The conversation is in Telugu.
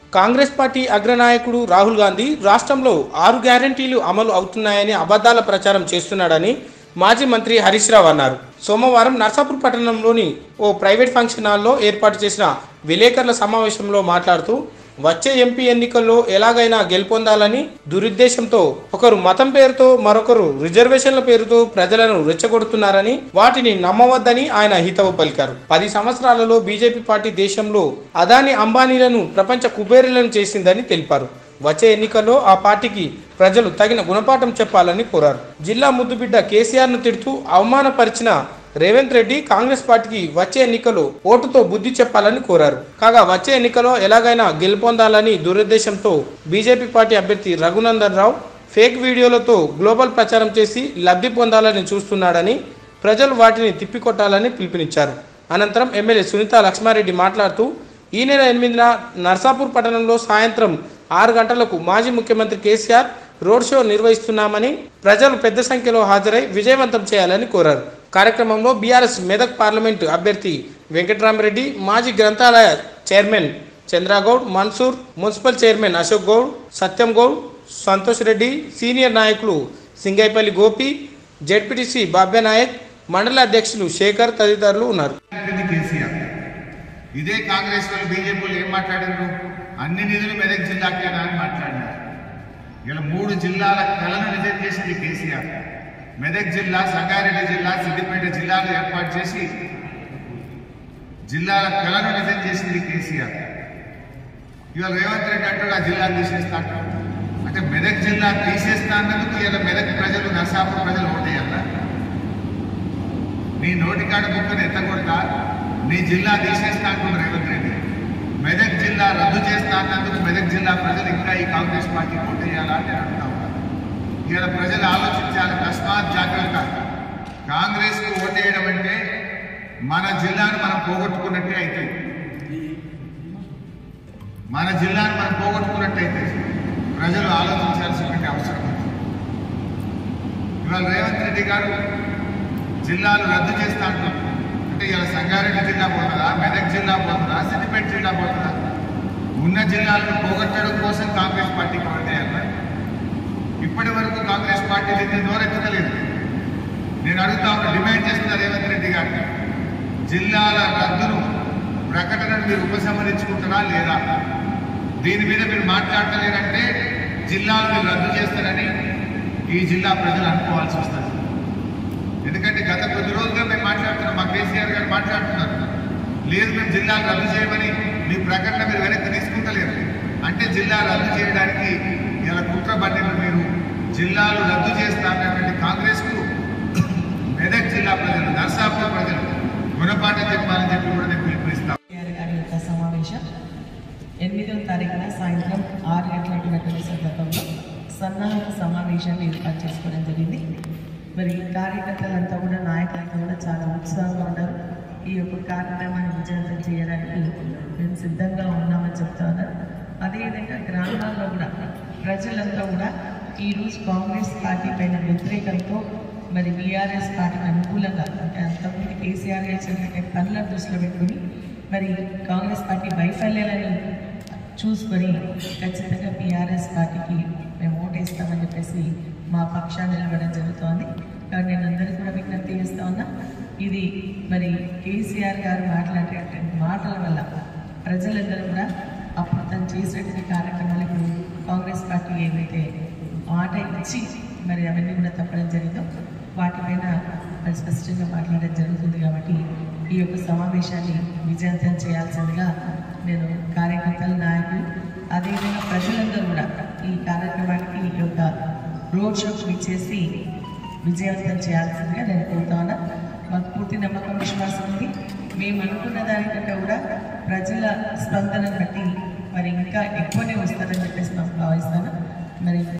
కాంగ్రెస్ పార్టీ అగ్రనాయకుడు రాహుల్ గాంధీ రాష్ట్రంలో ఆరు గ్యారంటీలు అమలు అవుతున్నాయని అబద్ధాల ప్రచారం చేస్తున్నాడని మాజీ మంత్రి హరీష్ రావు అన్నారు సోమవారం నర్సాపూర్ పట్టణంలోని ఓ ప్రైవేట్ ఫంక్షన్ హాల్లో ఏర్పాటు చేసిన విలేకరుల సమావేశంలో మాట్లాడుతూ వచ్చే ఎంపీ ఎన్నికల్లో ఎలాగైనా గెలుపొందాలని దురుద్దేశంతో ఒకరు మతం పేరుతో మరొకరు రిజర్వేషన్ల పేరుతో ప్రజలను రెచ్చగొడుతున్నారని వాటిని నమ్మవద్దని ఆయన హితవు పలికారు పది సంవత్సరాలలో బీజేపీ పార్టీ దేశంలో అదాని అంబానీలను ప్రపంచ కుబేరులను చేసిందని తెలిపారు వచ్చే ఎన్నికల్లో ఆ పార్టీకి ప్రజలు తగిన గుణపాఠం చెప్పాలని కోరారు జిల్లా ముద్దుబిడ్డ కేసీఆర్ను తిడుతూ అవమానపరిచిన రేవంత్ రెడ్డి కాంగ్రెస్ పార్టీకి వచ్చే ఎన్నికలో ఓటుతో బుద్ధి చెప్పాలని కోరారు కాగా వచ్చే ఎన్నికలో ఎలాగైనా గెలుపొందాలని దురుద్దేశంతో బీజేపీ పార్టీ అభ్యర్థి రఘునందన్ రావు ఫేక్ వీడియోలతో గ్లోబల్ ప్రచారం చేసి లబ్ధి పొందాలని చూస్తున్నాడని ప్రజలు వాటిని తిప్పికొట్టాలని పిలుపునిచ్చారు అనంతరం ఎమ్మెల్యే సునీత లక్ష్మారెడ్డి మాట్లాడుతూ ఈ నెల ఎనిమిదిన నర్సాపూర్ పట్టణంలో సాయంత్రం ఆరు గంటలకు మాజీ ముఖ్యమంత్రి కేసీఆర్ రోడ్ షో నిర్వహిస్తున్నామని ప్రజలు పెద్ద సంఖ్యలో హాజరై విజయవంతం చేయాలని కోరారు కార్యక్రమంలో బీఆర్ఎస్ మెదక్ పార్లమెంటు అభ్యర్థి వెంకటరామరెడ్డి మాజీ గ్రంథాలయ chairman Chandragoud Mansoor municipal chairman Ashok Goud Satyam Goud Santosh Reddy senior నాయకులు సింగైపల్లి గోపి జెడ్పీటీసీ బాబ్య నాయక్ మండల అధ్యక్షులు శేఖర్ తదితరులు ఉన్నారు చెప్పింది కేసీఆర్ ఇదే కాంగ్రెస్ వాళ్ళు బీజేపీలు ఏం మాట్లాడారు అన్ని నిధులు మెదక్ జిల్లాకేనా అని మాట్లాడినారు ఇలా మూడు జిల్లాల కలను నిజం చేసింది కేసీఆర్ మెదక్ జిల్లా సంగారెడ్డి జిల్లా సిద్దిపేట జిల్లాలు ఏర్పాటు చేసి జిల్లాల కలను నిజం చేసింది కేసీఆర్ ఇవాళ రేవంత్ రెడ్డి అంటాడు ఆ జిల్లా తీసేస్తా అంటాడు. అంటే మెదక్ జిల్లా తీసేస్తా అన్నందుకు ఇలా మెదక్ ప్రజలు నర్సాపూర్ ప్రజలు ఓటేయాలా నీ నోటికాడ బుక్కను ఎత్తగొడతా నీ జిల్లా తీసేస్తా అంటున్నారు రేవంత్ రెడ్డి మెదక్ జిల్లా రద్దు చేస్తా అన్నందుకు మెదక్ జిల్లా ప్రజలు ఇంకా ఈ కాంగ్రెస్ పార్టీ ఓటేయాలా అని నేను అడుగుతా ఉన్నా ఇలా ప్రజలు ఆలోచించాలి తస్మాత్ జాగ్రత్త కాంగ్రెస్ కు ఓటేయడం అంటే మన జిల్లాను మనం పోగొట్టుకున్నట్టే అవుతుంది మన జిల్లాను మనం పోగొట్టుకున్నట్టయితే ప్రజలు ఆలోచించాల్సినటువంటి అవసరం ఉంది ఇవాళ రేవంత్ రెడ్డి గారు జిల్లాలు రద్దు చేస్తా అంటాం అంటే ఇలా సంగారెడ్డి జిల్లా పోతుందా మెదక్ జిల్లా పోతుందా సిద్దిపేట జిల్లా పోతుందా ఉన్న జిల్లాలను పోగొట్టడం కోసం కాంగ్రెస్ పార్టీకి ఓటేయాలి ఇప్పటి వరకు కాంగ్రెస్ పార్టీ దీన్ని నోరెత్తలేదు నేను అడుగుతా ఉన్న డిమాండ్ చేస్తున్నా రేవంత్ రెడ్డి గారిని జిల్లాల రద్దును ప్రకటనను మీరు ఉపసంహరించుకుంటారా లేదా దీని మీద మీరు మాట్లాడలేరంటే జిల్లాలు మీరు రద్దు చేస్తారని ఈ జిల్లా ప్రజలు అనుకోవాల్సి వస్తుంది ఎందుకంటే గత కొద్ది రోజులుగా మేము మాట్లాడుతున్నాం మా కేసీఆర్ గారు మాట్లాడుతున్నారు లేదు మేము జిల్లాలు రద్దు చేయమని మీ ప్రకటన మీరు వెనక్కి తీసుకుంటలేరు అంటే జిల్లా రద్దు చేయడానికి ఇలా కుట్ర బండిలు మీరు జిల్లాలు రద్దు చేస్తారన్నటువంటి కాంగ్రెస్కు మెదక్ జిల్లా ప్రజలు నర్సాపూర్ ప్రజలు గుణపాఠం చెప్పాలని చెప్పి కూడా నేను పిలుపునిస్తాను కేసీఆర్ గారి యొక్క సమావేశం ఎనిమిదవ తారీఖున సాయంత్రం ఆరు గంటలటువంటి సందర్భంలో సన్నాహక సమావేశాన్ని ఏర్పాటు చేసుకోవడం జరిగింది మరి కార్యకర్తలంతా కూడా నాయకులంతా కూడా చాలా ఉత్సాహంగా ఉన్నారు ఈ యొక్క కార్యక్రమాన్ని విజయవంతం చేయడానికి మేము సిద్ధంగా ఉన్నామని చెప్తా ఉన్నారు అదేవిధంగా గ్రామాల్లో కూడా ప్రజలంతా కూడా ఈరోజు కాంగ్రెస్ పార్టీ పైన వ్యతిరేకంతో మరి బీఆర్ఎస్ పార్టీకి అనుకూలంగా అంటే అంతకుముందు కేసీఆర్ గారు చేసినటువంటి పనులను దృష్టిలో పెట్టుకుని మరి కాంగ్రెస్ పార్టీ వైఫల్యాలను చూసుకొని ఖచ్చితంగా బీఆర్ఎస్ పార్టీకి మేము ఓటేస్తామని చెప్పేసి మా పక్షాన్ని నిలబడడం జరుగుతోంది కాబట్టి నేను అందరికీ కూడా విజ్ఞప్తి చేస్తా ఉన్నా ఇది మరి కేసీఆర్ గారు మాట్లాడేటువంటి మాటల వల్ల ప్రజలందరూ కూడా అప్పుడు తను చేసినటువంటి కార్యక్రమాలు ఇప్పుడు కాంగ్రెస్ పార్టీ ఏవైతే మాట ఇచ్చి మరి అవన్నీ కూడా తప్పడం జరిగిందో వాటిపైన మరి స్పష్టంగా మాట్లాడడం జరుగుతుంది కాబట్టి ఈ యొక్క సమావేశాన్ని విజయవంతం చేయాల్సిందిగా నేను కార్యకర్తలు నాయకులు అదేవిధంగా ప్రజలందరూ కూడా ఈ కార్యక్రమానికి ఈ యొక్క రోడ్ షోకి ఇచ్చేసి విజయవంతం చేయాల్సిందిగా నేను కోరుతా ఉన్నా మాకు పూర్తి నమ్మకం విశ్వాసం ఉంది మేము అనుకున్న దానికంటే కూడా ప్రజల స్పందనను బట్టి మరి ఇంకా ఎక్కువనే వస్తారని చెప్పేసి మాకు భావిస్తాను మరి